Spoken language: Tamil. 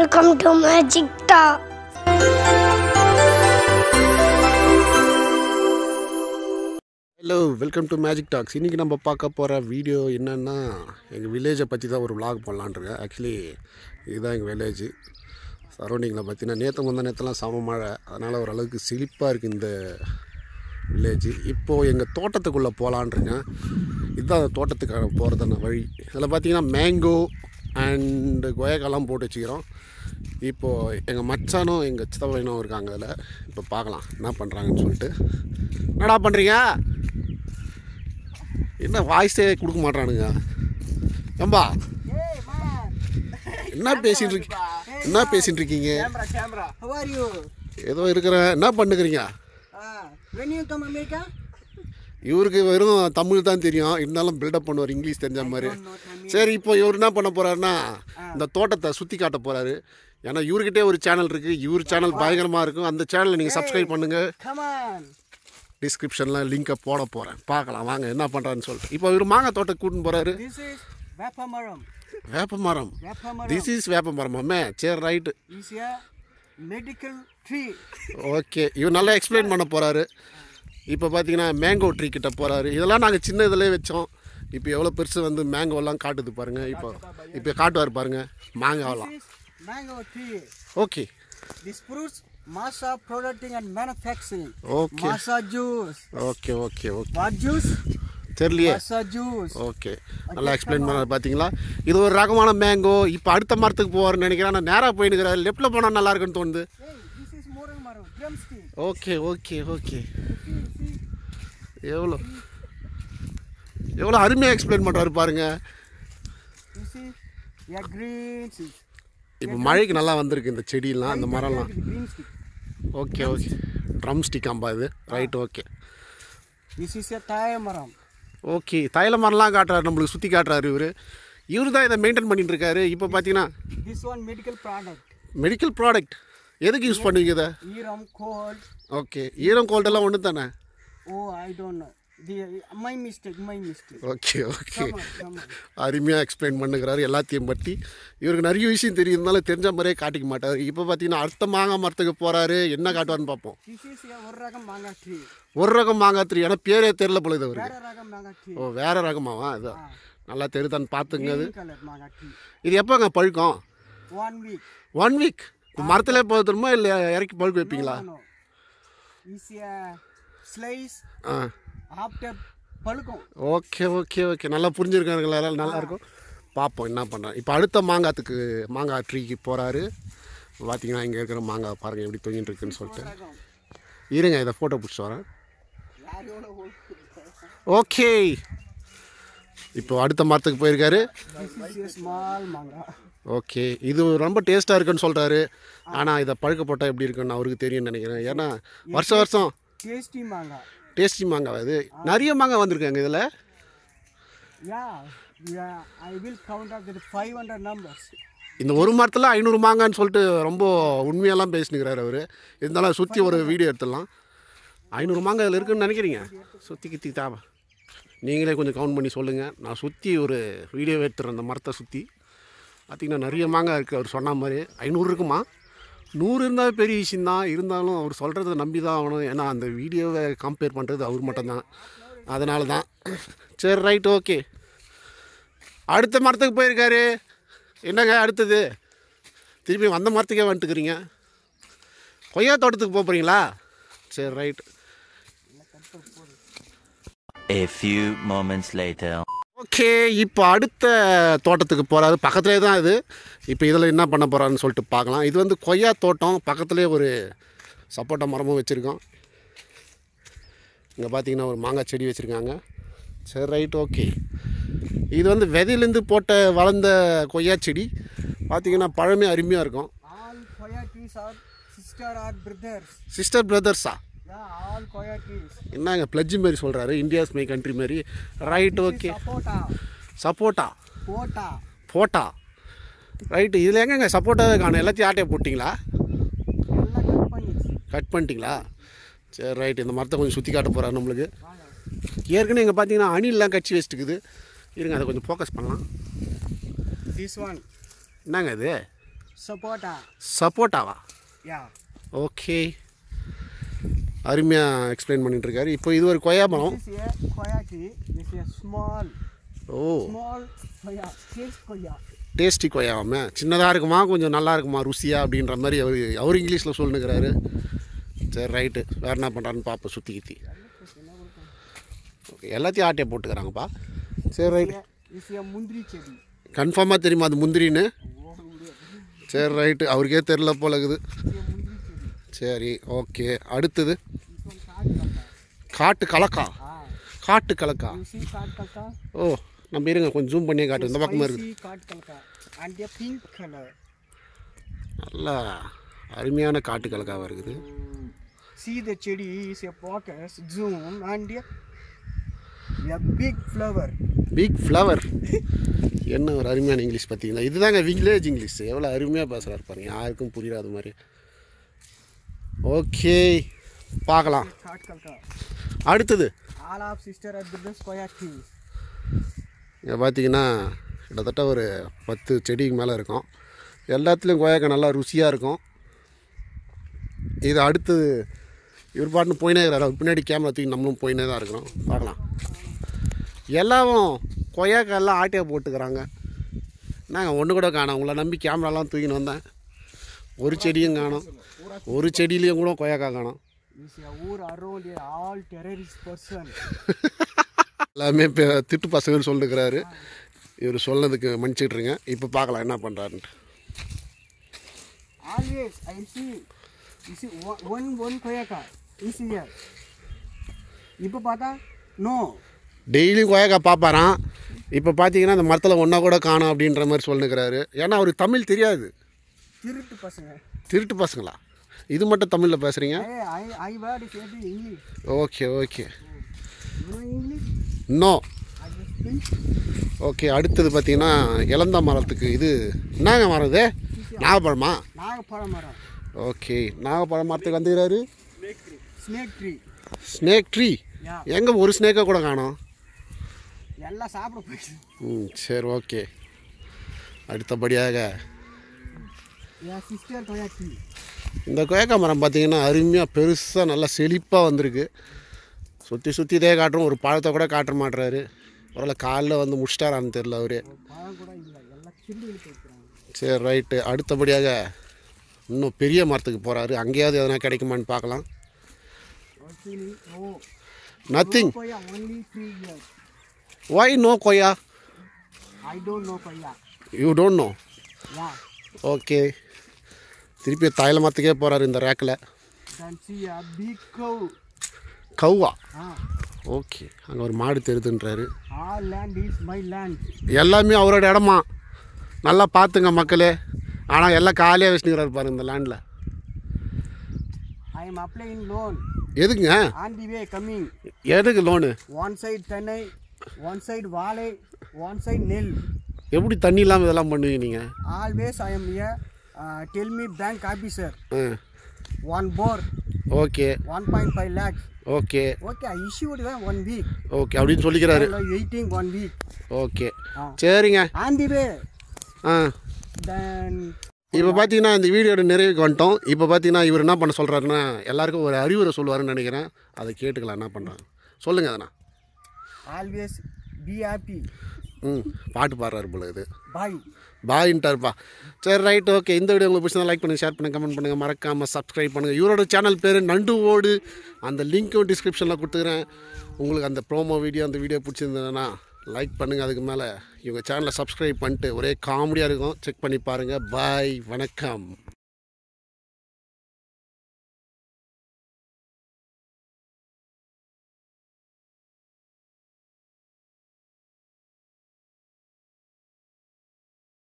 Welcome to Magic Talk. Hello welcome to Magic Talks இன்றைக்கி நம்ம பார்க்க போகிற வீடியோ என்னென்னா எங்கள் வில்லேஜை பற்றி தான் ஒரு vlog பண்ணலான்ருக்கேன் ஆக்சுவலி இதுதான் எங்கள் வில்லேஜ் சரௌண்டிங்கில் பார்த்தீங்கன்னா நேற்று முந்தா நேற்றுலாம் சம மழை அதனால் ஓரளவுக்கு செழிப்பாக இருக்குது இந்த வில்லேஜ் இப்போது எங்கள் தோட்டத்துக்குள்ளே போகலான்ருக்கேன் இதுதான் அந்த தோட்டத்துக்கான போகிறதான வழி அதில் பார்த்தீங்கன்னா மேங்கோ அண்டு கொயக்காலாம் போட்டு வச்சுக்கிறோம் இப்போது எங்கள் மச்சானும் எங்கள் சித்தப்பையனும் இருக்காங்க அதில் இப்போ பார்க்கலாம் என்ன பண்ணுறாங்கன்னு சொல்லிட்டு என்னடா பண்ணுறீங்க என்ன வாய்ஸே கொடுக்க மாட்டானுங்க ஏம்பா என்ன பேசிட்டு இருக்கீங்க என்ன பேசிட்டு இருக்கீங்க Camera, camera. How are you? ஏதோ இருக்கிறேன் என்ன பண்ணுக்கிறீங்க Ah, when you come America? இவருக்கு வெறும் தமிழ் தான் தெரியும் இருந்தாலும் பில்டப் பண்ணுவார் இங்கிலீஷ் தெரிஞ்ச மாதிரி don't know Tamil. சரி இப்போ இவர் என்ன பண்ண போறாருன்னா இந்த தோட்டத்தை சுற்றி காட்ட போறாரு ஏன்னா இவர்கிட்டே ஒரு சேனல் இருக்கு இவர் சேனல் பயங்கரமாக இருக்கும் அந்த சேனலை நீங்கள் சப்ஸ்கிரைப் பண்ணுங்க Come on. டிஸ்கிரிப்ஷனில் லிங்கை போட போகிறேன் பார்க்கலாம் வாங்க என்ன பண்ணுறான்னு சொல்லிட்டு இப்போ இவர் மாங்காய் தோட்டம் கூட்டின்னு போகிறாரு This is Vapamaram. வேப்ப மரம் Vapamaram திஸ் இஸ் வேப்ப மரமாமே சரி right is a medical tree. Okay இவர் நல்லா எக்ஸ்பிளைன் பண்ண போகிறாரு இப்போ பார்த்தீங்கன்னா மேங்கோ ட்ரீ கிட்ட போகிறாரு இதெல்லாம் நாங்கள் சின்ன இதிலே வச்சோம் இப்போ எவ்வளோ பெருசு வந்து மேங்கோலாம் காட்டுது பாருங்கள் இப்போ இப்போ காட்டுவார் பாருங்கள் மாங்காவெல்லாம் This is mango tree. Okay This fruits masa producing and manufacturing. Okay. Masa juice. Okay okay okay What juice? தெரியலையே Masa juice. ஓகே நல்லா எக்ஸ்பிளைன் பண்ணார் பார்த்தீங்களா இது ஒரு ரகமான மேங்கோ இப்போ அடுத்த மரத்துக்கு போவார்னு நினைக்கிறேன் நான் நேராக போயினுக்கிறாரு லெஃப்ட்டில் போனால் நல்லா இருக்குன்னு தோணுது Hey, this is Moramaram. Drumstick. Okay okay okay See, see. எவ்வளோ எவ்வளோ அருமையாக எக்ஸ்பிளைன் பண்ணுறாரு பாருங்க You see? Yeah, green seeds. இப்போ மழைக்கு நல்லா வந்திருக்கு இந்த செடியெல்லாம் இந்த மரம்லாம் Green stick. Okay okay drum ஸ்டிக்காம்பா இது right okay This is a Thai maram. Okay தைல மரம்லாம் காட்டுறாரு நம்மளுக்கு சுற்றி காட்டுறாரு இவர் இவர் தான் இதை மெயின்டைன் பண்ணிட்டு இருக்காரு இப்போ பார்த்தீங்கன்னா This one medical product. Medical product எதுக்கு யூஸ் பண்ணுவீங்க இதை Eram cold. ஓகே ஈரம் கோல்டெல்லாம் ஒன்று தானே Oh, I don't know. The, my mistake, my mistake. Okay okay Come on, come on. அருமையாக எக்ஸ்பிளைன் பண்ணுகிறாரு எல்லாத்தையும் பற்றி இவருக்கு நிறைய விஷயம் தெரியுதுனால தெரிஞ்ச மாதிரியே காட்டிக்க மாட்டார் இப்போ பார்த்தீங்கன்னா அடுத்த மாங்காய் மரத்துக்கு போகிறாரு என்ன காட்டுவார்னு பார்ப்போம் This is a ஒரு ரகம் manga tree. ஒரு ரகம் மாங்காய் திரி ஏன்னா பேரே தெரில போல இது அவருக்கு வேற ரகம் manga tree. ஓ வேற ரகமாவா இது நல்லா தெரியுதான்னு பார்த்துங்க அது Green color manga tree. இது எப்போங்க பழுக்கும் One week. ஒன் வீக் மரத்தில் போதுமா இல்லை இறக்கி பழுக்க வைப்பீங்களா No, no. Is a slice ah after பழுக்கும். ஓகே ஓகே ஓகே நல்லா புரிஞ்சுருக்காங்களா நல்லா இருக்கும் பார்ப்போம் என்ன பண்ணுறேன் இப்போ அடுத்த மாங்காத்துக்கு மாங்காய் ட்ரீக்கு போகிறாரு பார்த்தீங்கன்னா இங்கே இருக்கிற மாங்காய் பாருங்கள் எப்படி தொங்கிட்டு இருக்குன்னு சொல்லிட்டு ரகம். இருங்க இதை ஃபோட்டோ பிடிச்சி வரேன் யார் எவ்வளோ old? ஓகே இப்போ அடுத்த மரத்துக்கு போயிருக்காரு This is a small manga. Okay இது ரொம்ப டேஸ்ட்டாக இருக்குன்னு சொல்கிறாரு ஆனால் இதை பழுக்க போட்டால் எப்படி இருக்குன்னு அவருக்கு தெரியும்னு நினைக்கிறேன் ஏன்னா வருஷம் வருஷம் Tasty manga. டேஸ்டி மாங்காய் இது நிறைய மாங்காய் வந்திருக்காங்க இதில் Yeah, yeah. I will count up with 500 numbers. இந்த ஒரு மரத்தில் ஐநூறு மாங்கான்னு சொல்லிட்டு ரொம்ப உண்மையெல்லாம் பேசினுக்கிறாரு அவர் இருந்தாலும் சுற்றி ஒரு வீடியோ எடுத்துடலாம் ஐநூறு மாங்காய் இதில் இருக்குன்னு நினைக்கிறீங்க சுற்றி கித்தி தாவா நீங்களே கொஞ்சம் கவுண்ட் பண்ணி சொல்லுங்கள் நான் சுற்றி ஒரு வீடியோ எடுத்துறேன் அந்த மரத்தை சுற்றி பார்த்திங்கன்னா நிறைய மாங்காய் இருக்குது அவர் சொன்ன மாதிரி ஐநூறு இருக்குமா நூறு இருந்தால் பெரிய விஷயம் தான் இருந்தாலும் அவர் சொல்கிறத நம்பி தான் ஆகணும் ஏன்னா அந்த வீடியோவை கம்பேர் பண்ணுறது அவர் மட்டும்தான் அதனால தான் சரி ரைட் ஓகே அடுத்த மரத்துக்கு போயிருக்காரு என்னங்க அடுத்தது திருப்பி வந்த மரத்துக்கே வந்துட்டுக்கிறீங்க கொய்யா தோட்டத்துக்கு போக போகிறீங்களா சரி right A few moments later. Okay இப்போ அடுத்த தோட்டத்துக்கு போகிறாரு பக்கத்துலேயே தான் இது இப்போ இதில் என்ன பண்ண போகிறாருன்னு சொல்லிட்டு பார்க்கலாம் இது வந்து கொய்யா தோட்டம் பக்கத்துலேயே ஒரு சப்போட்டா மரமும் வச்சுருக்கோம் இங்கே பார்த்தீங்கன்னா ஒரு மாங்காய் செடி வச்சுருக்காங்க சரி ரைட் ஓகே இது வந்து விதையிலேருந்து போட்ட வளர்ந்த கொய்யா செடி பார்த்தீங்கன்னா பழமே அருமையாக இருக்கும் All koya trees are sister or brothers. Sister பிரதர்ஸா Yeah, all koya trees. என்னங்க பிளட்ஜ் மாரி சொல்கிறாரு இந்தியாஸ் மை கண்ட்ரி மாரி right okay Sapota. Sapota Pota. போட்டா ரைட்டு இதில் எங்கங்க சப்போட்டாவே காணும் எல்லாத்தையும் ஆட்டையை போட்டிங்களா எல்லாம் cut பண்ணி. கட் பண்ணிட்டீங்களா சரி ரைட் இந்த மரத்தை கொஞ்சம் சுற்றி காட்ட போகிறாரு நம்மளுக்கு ஏற்கனவே இங்கே பார்த்தீங்கன்னா அணிலெலாம் கட்சி வச்சுட்டுக்குது இருங்க அதை கொஞ்சம் ஃபோக்கஸ் பண்ணலாம் This one. என்னங்க இது sapota. சப்போட்டாவா Yeah. ஓகே அருமையாக எக்ஸ்பிளைன் பண்ணிட்டு இருக்காரு இப்போ இது ஒரு கொய்யா மரம் This is a koya tree. This is a small, oh small koya. Taste koya. Tasty கொய்யாவாம சின்னதாக இருக்குமா கொஞ்சம் நல்லா இருக்குமா ருசியா அப்படின்ற மாதிரி அவர் அவர் இங்கிலீஷில் சொல்லுங்கிறாரு சரி ரைட்டு வேறு என்ன பண்ணுறான்னு பார்ப்போம் சுற்றி கித்தி ஓகே எல்லாத்தையும் ஆட்டையை போட்டுக்கிறாங்கப்பா சரி right Yeah, This is a mundri chedi. கன்ஃபார்மாக தெரியுமா அது முந்திரின்னு சரி ரைட்டு அவருக்கே தெரில போல இருக்குது This is a mundri chedi. சரி ஓகே அடுத்தது This one card kalka. காட்டு கலக்கா Ah. காட்டு கலக்கா You see card kalka? ஓ நம்ம இருங்க கொஞ்சம் ஜூம் பண்ணியே காட்டு இந்த பக்கமாக இருக்குது Spicy card kalka. And a pink color. நல்லா அருமையான காட்டு கலக்காவாக இருக்குது See the chedi is a focus, zoom, and a, a big flower. Big flower என்ன ஒரு அருமையான இங்கிலீஷ் பார்த்தீங்களா இதுதாங்க வில்லேஜ் இங்கிலீஷ் எவ்வளோ அருமையாக பேசுகிறாரு பாருங்க யாருக்கும் புரியாத மாதிரி ஓகே பார்க்கலாம் Card kalka. அடுத்தது All of sister and brothers koya trees. இங்கே பார்த்தீங்கன்னா கிட்டத்தட்ட ஒரு பத்து செடிக்கு மேலே இருக்கும் எல்லாத்துலேயும் கொய்யாக்காய் நல்லா ருசியாக இருக்கும் இது அடுத்தது இவர் பாட்டுன்னு போயினே இருக்கிறாரு அவர் பின்னாடி கேமரா தூக்கி நம்மளும் போயினே தான் இருக்கிறோம் பார்க்கலாம் எல்லாரும் கொய்யாக்காய் எல்லாம் ஆட்டையாக போட்டுக்கிறாங்க நாங்கள் ஒன்று கூட காணோம் உங்களை நம்பி கேமராலாம் தூக்கின்னு வந்தேன் ஒரு செடியும் காணோம் ஒரு செடியிலையும் கூட கொய்யாக்காய் காணோம் This is a ஊர் around a all terrorist person. எல்லாமே இப்போ திட்டு பசங்கன்னு சொல்லிருக்கிறாரு இவர் சொன்னதுக்கு மன்னிச்சிட்ருங்க இப்போ பார்க்கலாம் என்ன பண்ணுறாருன்ட்டு Always I see, you see one one, one koyaka. This is here. இப்போ பார்த்தா நோ டெய்லியும் கொய்யாக்காய் பார்ப்பாராம் இப்போ பார்த்தீங்கன்னா அந்த மரத்தில் ஒன்றா கூட காணும் அப்படின்ற மாதிரி சொல்லிருக்கிறாரு ஏன்னா அவருக்கு தமிழ் தெரியாது திருட்டு பசங்க திருட்டு பசங்களா இது மட்டும் தமிழில் பேசுகிறீங்க I I I word is எது English okay okay you know English no I speak okay அடுத்தது பார்த்தீங்கன்னா இளந்த மரத்துக்கு இது என்னங்க மரம் இது நாகப்பழமா நாகப்பழம் மரம் ஓகே நாகப்பழம் மரத்துக்கு வந்துக்கிறாரு snake tree snake tree yeah எங்கே ஒரு ஸ்னேக்கை கூட காணோம் எல்லாம் சாப்பிட போயிடுச்சு ம் சரி ஓகே அடுத்தபடியாக என் சிஸ்டர் கொயா ட்ரீ இந்த கொய்யாக்காய் மரம் பார்த்தீங்கன்னா அருமையாக பெருசாக நல்லா செழிப்பாக வந்திருக்கு சுற்றி சுற்றி இதே காட்டுறோம் ஒரு பழத்தை கூட காட்ட மாட்டுறாரு ஒருவேளை காலைல வந்து முடிச்சிட்டாரான்னு தெரில அவரு பழம் கூட இல்லை எல்லாம் கிண்டி இழுத்து வைக்கிறாங்க சரி ரைட்டு அடுத்தபடியாக இன்னும் பெரிய மரத்துக்கு போகிறாரு அங்கேயாவது எதனா கிடைக்குமான்னு பார்க்கலாம் ஓகே ஓ நத்திங் கொய்யா only three years why no கொய்யா ஐ டோன்ட் நோ கொய்யா you don't know yeah okay திருப்பி தைல மரத்துக்கே போகிறாரு இந்த ரேக்கில் then see a big cow கௌவா ah ஓகே அங்கே ஒரு மாடு தெரியுதுன்றாரு all land is my land எல்லாமே அவரோட இடமா நல்லா பார்த்துங்க மக்களே ஆனால் எல்லாம் காலியாக வச்சுக்கிறாரு பாருங்க இந்த லேண்டில் i am applying loan எதுக்குங்க on the way coming எதுக்கு லோனு one side தென்னை one side வாழை one side நெல் எப்படி தண்ணி இல்லாமல் இதெல்லாம் பண்ணுவீங்க நீங்கள் always i am here uh, tell me bank officer ah one bore okay 1.5 lakhs okay okay i issued them one week okay அப்படின்னு சொல்லிக்கிறாரு Like waiting one week okay ah. சரிங்க on the way ah then இப்போ பார்த்தீங்கன்னா இந்த வீடியோட நிறைவுக்கு வந்துட்டோம் இப்போ பார்த்தீங்கன்னா இவர் என்ன பண்ண சொல்கிறாருன்னா எல்லாருக்கும் ஒரு அறிவுரை சொல்லுவாருன்னு நினைக்கிறேன் அதை கேட்டுக்கலாம் என்ன பண்ணுறாங்க சொல்லுங்கள் அதனா always be happy ம் பாட்டு பாடுறாரு போல இது bye பாயின்ட்டார்ப்பா சரி ரைட் ஓகே இந்த வீடியோ உங்களுக்கு பிடிச்சா லைக் பண்ணுங்கள் ஷேர் பண்ணுங்கள் கமெண்ட் பண்ணுங்கள் மறக்காமல் சப்ஸ்கிரைப் பண்ணுங்கள் இவரோட சேனல் பேர் நண்டு ஓடு அந்த லிங்க்கும் டிஸ்கிரிப்ஷனில் கொடுத்துக்கிறேன் உங்களுக்கு அந்த ப்ரோமோ வீடியோ அந்த வீடியோ பிடிச்சிருந்ததுன்னா லைக் பண்ணுங்கள் அதுக்கு மேலே இவங்க சேனலை சப்ஸ்கிரைப் பண்ணிட்டு ஒரே காமெடியாக இருக்கும் செக் பண்ணி பாருங்கள் பாய் வணக்கம்